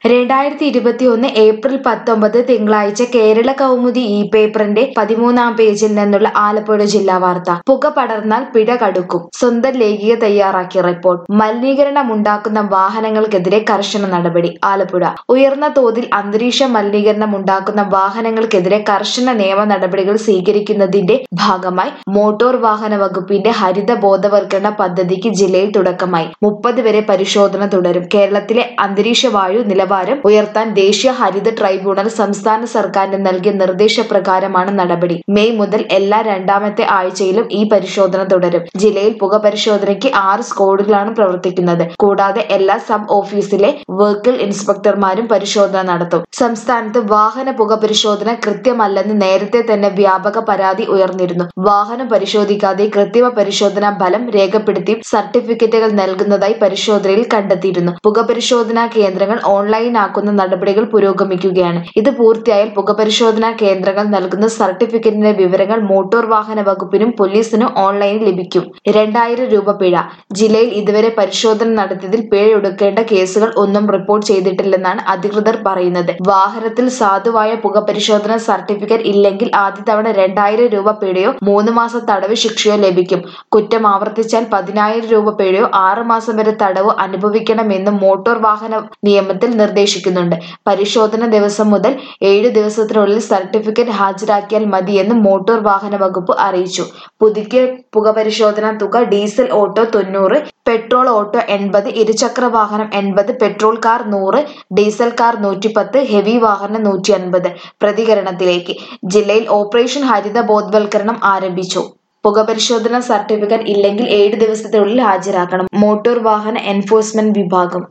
രണ്ടായിരത്തി ഇരുപത്തിയൊന്ന് ഏപ്രിൽ പത്തൊമ്പത് തിങ്കളാഴ്ച കേരള കൗമുദി ഇ പേപ്പറിന്റെ പതിമൂന്നാം പേജിൽ നിന്നുള്ള ആലപ്പുഴ ജില്ലാ വാർത്ത പുക പടർന്നാൽ പിഴ കടുക്കും സ്വന്തം ലേഖിക തയ്യാറാക്കിയ റിപ്പോർട്ട് മലിനീകരണമുണ്ടാക്കുന്ന വാഹനങ്ങൾക്കെതിരെ കർശന നടപടി ആലപ്പുഴ ഉയർന്ന തോതിൽ അന്തരീക്ഷ മലിനീകരണം ഉണ്ടാക്കുന്ന വാഹനങ്ങൾക്കെതിരെ കർശന നിയമ നടപടികൾ സ്വീകരിക്കുന്നതിന്റെ ഭാഗമായി മോട്ടോർ വാഹന വകുപ്പിന്റെ ഹരിത ബോധവൽക്കരണ പദ്ധതിക്ക് ജില്ലയിൽ തുടക്കമായി മുപ്പത് വരെ പരിശോധന തുടരും കേരളത്തിലെ അന്തരീക്ഷ വായു നിലവാരം ഉയർത്താൻ ദേശീയ ഹരിത ട്രൈബ്യൂണൽ സംസ്ഥാന സർക്കാരിന് നൽകിയ നിർദ്ദേശപ്രകാരമാണ് നടപടി മെയ് മുതൽ എല്ലാ രണ്ടാമത്തെ ആഴ്ചയിലും ഈ പരിശോധന തുടരും ജില്ലയിൽ പുക പരിശോധനയ്ക്ക് ആറ് സ്ക്വാഡുകളാണ് പ്രവർത്തിക്കുന്നത് കൂടാതെ എല്ലാ സബ് ഓഫീസിലെ വെഹിക്കിൾ ഇൻസ്പെക്ടർമാരും പരിശോധന നടത്തും സംസ്ഥാനത്ത് വാഹന പുക പരിശോധന കൃത്യമല്ലെന്ന് നേരത്തെ തന്നെ വ്യാപക പരാതി ഉയർന്നിരുന്നു വാഹനം പരിശോധിക്കാതെ കൃത്രിമ പരിശോധനാ ഫലം രേഖപ്പെടുത്തി സർട്ടിഫിക്കറ്റുകൾ നൽകുന്നതായി പരിശോധനയിൽ കണ്ടെത്തിയിരുന്നു പുക പരിശോധനാ കേന്ദ്രങ്ങൾ ഓൺലൈനാക്കുന്ന നടപടികൾ പുരോഗമിക്കുകയാണ് ഇത് പൂർത്തിയായാൽ പുക പരിശോധനാ കേന്ദ്രങ്ങൾ നൽകുന്ന സർട്ടിഫിക്കറ്റിന്റെ വിവരങ്ങൾ മോട്ടോർ വാഹന വകുപ്പിനും പോലീസിനും ഓൺലൈനിൽ ലഭിക്കും രണ്ടായിരം രൂപ പിഴ ജില്ലയിൽ ഇതുവരെ പരിശോധന നടത്തിയതിൽ പിഴ ഒടുക്കേണ്ട കേസുകൾ ഒന്നും റിപ്പോർട്ട് ചെയ്തിട്ടില്ലെന്നാണ് അധികൃതർ പറയുന്നത് വാഹനത്തിൽ സാധുവായ പുക പരിശോധന സർട്ടിഫിക്കറ്റ് ഇല്ലെങ്കിൽ ആദ്യ തവണ രണ്ടായിരം രൂപ പിഴയോ മൂന്ന് മാസം തടവ് ശിക്ഷയോ ലഭിക്കും കുറ്റം ആവർത്തിച്ചാൽ പതിനായിരം രൂപ പിഴയോ ആറ് മാസം വരെ തടവ് അനുഭവിക്കണമെന്നും മോട്ടോർ വാഹന നിയമത്തിൽ നിർദ്ദേശിക്കുന്നുണ്ട് പരിശോധന ദിവസം മുതൽ ഏഴ് ദിവസത്തിനുള്ളിൽ സർട്ടിഫിക്കറ്റ് ഹാജരാക്കിയാൽ മതിയെന്നും മോട്ടോർ വാഹന വകുപ്പ് അറിയിച്ചു പുതുക്കിയ പുക പരിശോധനാ തുക ഡീസൽ ഓട്ടോ തൊണ്ണൂറ് പെട്രോൾ ഓട്ടോ എൺപത് ഇരുചക്ര വാഹനം എൺപത് പെട്രോൾ കാർ നൂറ് ഡീസൽ കാർ നൂറ്റിപ്പത്ത് ഹെവി വാഹനം നൂറ്റി അൻപത് പ്രതികരണത്തിലേക്ക് ജില്ലയിൽ ഓപ്പറേഷൻ ഹരിത ബോധവൽക്കരണം ആരംഭിച്ചു പുകപരിശോധന സർട്ടിഫിക്കറ്റ് ഇല്ലെങ്കിൽ ഏഴ് ദിവസത്തിനുള്ളിൽ ഹാജരാക്കണം മോട്ടോർ വാഹന എൻഫോഴ്സ്മെന്റ് വിഭാഗം